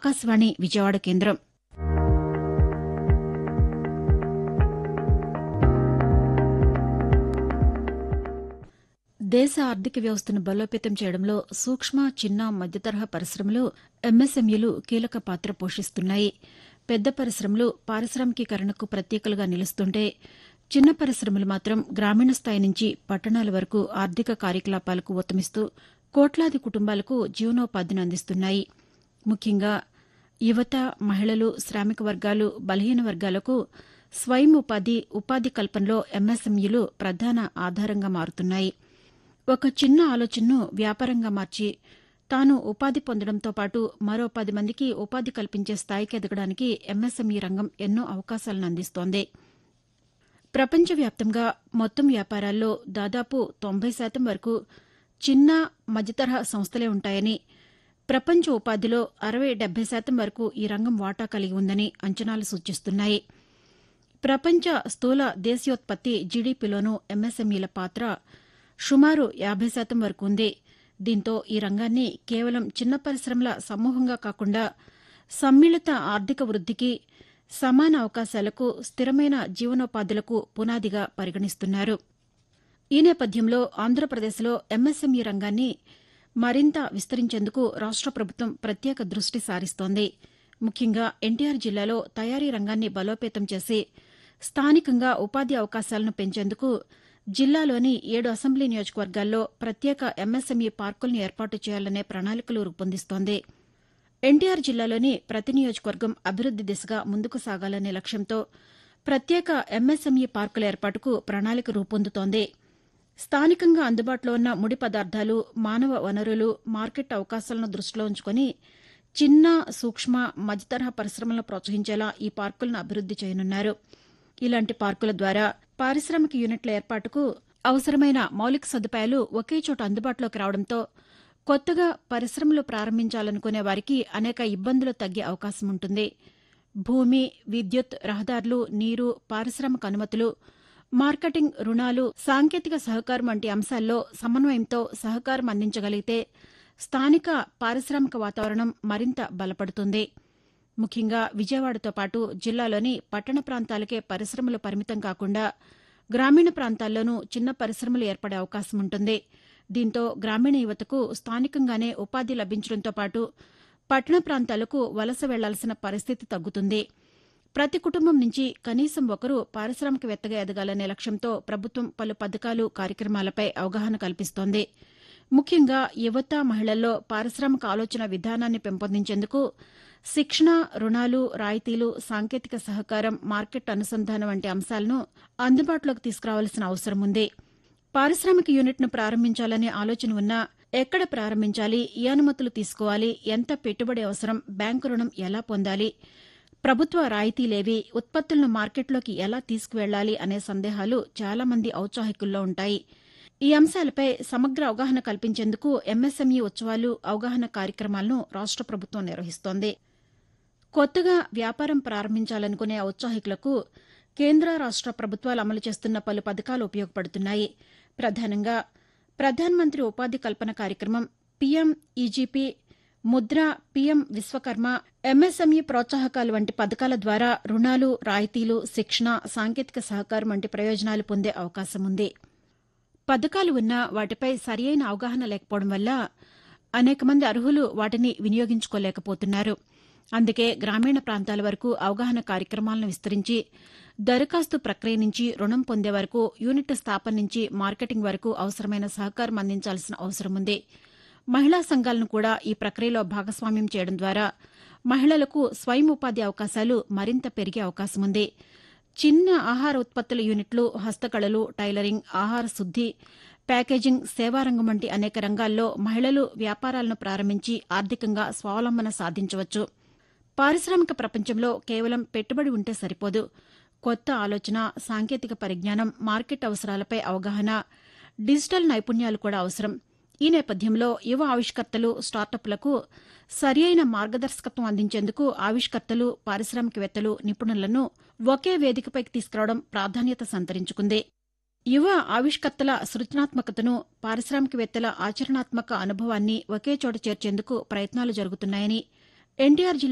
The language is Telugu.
ఆకాశవాణి విజయవాడ కేంద్రం దేశ ఆర్థిక వ్యవస్థను బలోపేతం చేయడంలో సూక్ష్మ చిన్న మధ్యతరహా పరిశ్రమలు ఎంఎస్ఎంఈలు కీలక పాత్ర పోషిస్తున్నాయి పెద్ద పరిశ్రమలు పారిశ్రామికీకరణకు ప్రత్యేకలుగా నిలుస్తుంటే చిన్న పరిశ్రమలు మాత్రం గ్రామీణ స్థాయి నుంచి పట్టణాల వరకు ఆర్థిక కార్యకలాపాలకు ఊతమిస్తూ కోట్లాది కుటుంబాలకు జీవనోపాధిని అందిస్తున్నాయి ముఖ్యంగా యువత మహిళలు శ్రామిక వర్గాలు బలహీన వర్గాలకు స్వయం ఉపాధి ఉపాధి కల్పనలో ఎంఎస్ఎంఈలు ప్రధాన ఆధారంగా మారుతున్నాయి ఒక చిన్న ఆలోచనను వ్యాపారంగా మార్చి తాను ఉపాధి పొందడంతో పాటు మరో పది మందికి ఉపాధి కల్పించే స్థాయికి ఎదగడానికి ఎంఎస్ఎంఈ రంగం ఎన్నో అవకాశాలను అందిస్తోంది ప్రపంచవ్యాప్తంగా మొత్తం వ్యాపారాల్లో దాదాపు తొంభై శాతం వరకు చిన్న మధ్యతరహా సంస్థలే ఉంటాయని ప్రపంచ ఉపాధిలో అరవై డెబ్బై శాతం వరకు ఈ రంగం వాటా కలిగి ఉందని అంచనాలు సూచిస్తున్నాయి ప్రపంచ స్థూల దేశీయోత్పత్తి జీడీపీలోనూ ఎంఎస్ఎంఈల పాత్ర సుమారు యాబై శాతం వరకు ఉంది దీంతో ఈ రంగాన్ని కేవలం చిన్న పరిశ్రమల సమూహంగా కాకుండా సమ్మిళిత ఆర్థిక వృద్దికి సమాన అవకాశాలకు స్థిరమైన జీవనోపాధులకు పునాదిగా పరిగణిస్తున్నారు ఈ నేపథ్యంలో ఆంధ్రప్రదేశ్లో ఎంఎస్ఎంఈ రంగాన్ని మరింత విస్తరించేందుకు రాష్ట ప్రభుత్వం ప్రత్యేక దృష్టి సారిస్తోంది ముఖ్యంగా ఎన్టీఆర్ జిల్లాలో తయారీ రంగాన్ని బలోపేతం చేసి స్థానికంగా ఉపాధి అవకాశాలను పెంచేందుకు జిల్లాలోని ఏడు అసెంబ్లీ నియోజకవర్గాల్లో ప్రత్యేక ఎంఎస్ఎంఈ పార్కులను ఏర్పాటు చేయాలనే ప్రణాళికలు రూపొందిస్తోంది ఎన్టీఆర్ జిల్లాలోని ప్రతి నియోజకవర్గం అభివృద్ది దిశగా ముందుకు సాగాలనే లక్ష్యంతో ప్రత్యేక ఎంఎస్ఎంఈ పార్కుల ఏర్పాటుకు ప్రణాళిక రూపొందుతోంది స్థానికంగా అందుబాటులో ఉన్న ముడి పదార్థాలు మానవ వనరులు మార్కెట్ అవకాశాలను దృష్టిలో ఉంచుకొని చిన్న సూక్ష్మ మధ్యతరహా పరిశ్రమలను ప్రోత్సహించేలా ఈ పార్కులను అభివృద్ది చేయనున్నారు ఇలాంటి పార్కుల ద్వారా పారిశ్రామిక యూనిట్ల ఏర్పాటుకు అవసరమైన మౌలిక సదుపాయాలు ఒకే చోట అందుబాటులోకి రావడంతో కొత్తగా పరిశ్రమలు ప్రారంభించాలనుకునే వారికి అనేక ఇబ్బందులు తగ్గే అవకాశం ఉంటుంది భూమి విద్యుత్ రహదారులు నీరు పారిశ్రామిక అనుమతులు మార్కెటింగ్ రుణాలు సాంకేతిక సహకారం వంటి అంశాల్లో సమన్వయంతో సహకారం అందించగలిగితే స్థానిక పారిశ్రామిక వాతావరణం మరింత బలపడుతుంది ముఖ్యంగా విజయవాడతో పాటు జిల్లాలోని పట్టణ ప్రాంతాలకే పరిశ్రమలు పరిమితం కాకుండా గ్రామీణ ప్రాంతాల్లోనూ చిన్న పరిశ్రమలు ఏర్పడే అవకాశం ఉంటుంది దీంతో గ్రామీణ యువతకు స్థానికంగానే ఉపాధి లభించడంతో పాటు పట్టణ ప్రాంతాలకు వలస వెళ్లాల్సిన పరిస్థితి తగ్గుతుంది ప్రతి కుటుంబం నుంచి కనీసం ఒకరు పారిశ్రామికవేత్తగా ఎదగాలనే లక్ష్యంతో ప్రభుత్వం పలు పథకాలు కార్యక్రమాలపై అవగాహన కల్పిస్తోంది ముఖ్యంగా యువత మహిళల్లో పారిశ్రామిక ఆలోచన విధానాన్ని పెంపొందించేందుకు శిక్షణ రుణాలు రాయితీలు సాంకేతిక సహకారం మార్కెట్ అనుసంధానం వంటి అంశాలను అందుబాటులోకి తీసుకురావాల్సిన అవసరం ఉంది పారిశ్రామిక యూనిట్ను ప్రారంభించాలనే ఆలోచన ఉన్నా ఎక్కడ ప్రారంభించాలి ఏ అనుమతులు తీసుకోవాలి ఎంత పెట్టుబడి అవసరం బ్యాంకు రుణం ఎలా పొందాలి ప్రభుత్వ రాయితీలేవి ఉత్పత్తులను మార్కెట్లోకి ఎలా తీసుకువెళ్లాలి అనే సందేహాలు చాలా మంది ఔత్సాహికుల్లో ఉంటాయి ఈ అంశాలపై సమగ్ర అవగాహన కల్పించేందుకు ఎంఎస్ఎంఈ ఉత్సవాలు అవగాహన కార్యక్రమాలను రాష్ట ప్రభుత్వం నిర్వహిస్తోంది కొత్తగా వ్యాపారం ప్రారంభించాలనుకునే ఔత్సాహికులకు కేంద్ర రాష్ట ప్రభుత్వాలు అమలు చేస్తున్న పలు పథకాలు ఉపయోగపడుతున్నాయి ప్రధానంగా ప్రధాన్ మంత్రి ఉపాధి కల్పన కార్యక్రమం PM EGP Mudra PM Vishwakarma MSME ప్రోత్సాహకాలు వంటి పథకాల ద్వారా రుణాలు రాయితీలు శిక్షణ సాంకేతిక సహకారం వంటి ప్రయోజనాలు పొందే అవకాశం ఉంది పథకాలు ఉన్నా వాటిపై సరియైన అవగాహన లేకపోవడం వల్ల అనేక మంది అర్హులు వాటిని వినియోగించుకోలేకపోతున్నారు అందుకే గ్రామీణ ప్రాంతాల వరకు అవగాహన కార్యక్రమాలను విస్తరించి దరఖాస్తు ప్రక్రియ నుంచి రుణం పొందే వరకు యూనిట్ స్థాపన నుంచి మార్కెటింగ్ వరకు అవసరమైన సహకారం అందించాల్సిన అవసరం ఉంది మహిళా సంఘాలను కూడా ఈ ప్రక్రియలో భాగస్వామ్యం చేయడం ద్వారా మహిళలకు స్వయం ఉపాధి అవకాశాలు మరింత పెరిగే అవకాశం ఉంది చిన్న ఆహార ఉత్పత్తుల యూనిట్లు హస్తకళలు టైలరింగ్ ఆహార శుద్ది ప్యాకేజింగ్ సేవారంగం వంటి అనేక రంగాల్లో మహిళలు వ్యాపారాలను ప్రారంభించి ఆర్థికంగా స్వావలంబన సాధించవచ్చు పారిశ్రామిక ప్రపంచంలో కేవలం పెట్టుబడి ఉంటే సరిపోదు కొత్త ఆలోచన సాంకేతిక పరిజ్ఞానం మార్కెట్ అవసరాలపై అవగాహన డిజిటల్ నైపుణ్యాలు కూడా అవసరం ఈ నేపథ్యంలో యువ ఆవిష్కర్తలు స్టార్టప్లకు సరియైన మార్గదర్శకత్వం అందించేందుకు ఆవిష్కర్తలు పారిశ్రామికవేత్తలు నిపుణులను ఒకే వేదికపైకి తీసుకురావడం ప్రాధాన్యత సంతరించుకుంది యువ ఆవిష్కర్తల సృజనాత్మకతను పారిశ్రామికవేత్తల ఆచరణాత్మక అనుభవాన్ని ఒకే చోట చేర్చేందుకు ప్రయత్నాలు జరుగుతున్నాయని ఎన్టీఆర్ జిల్లా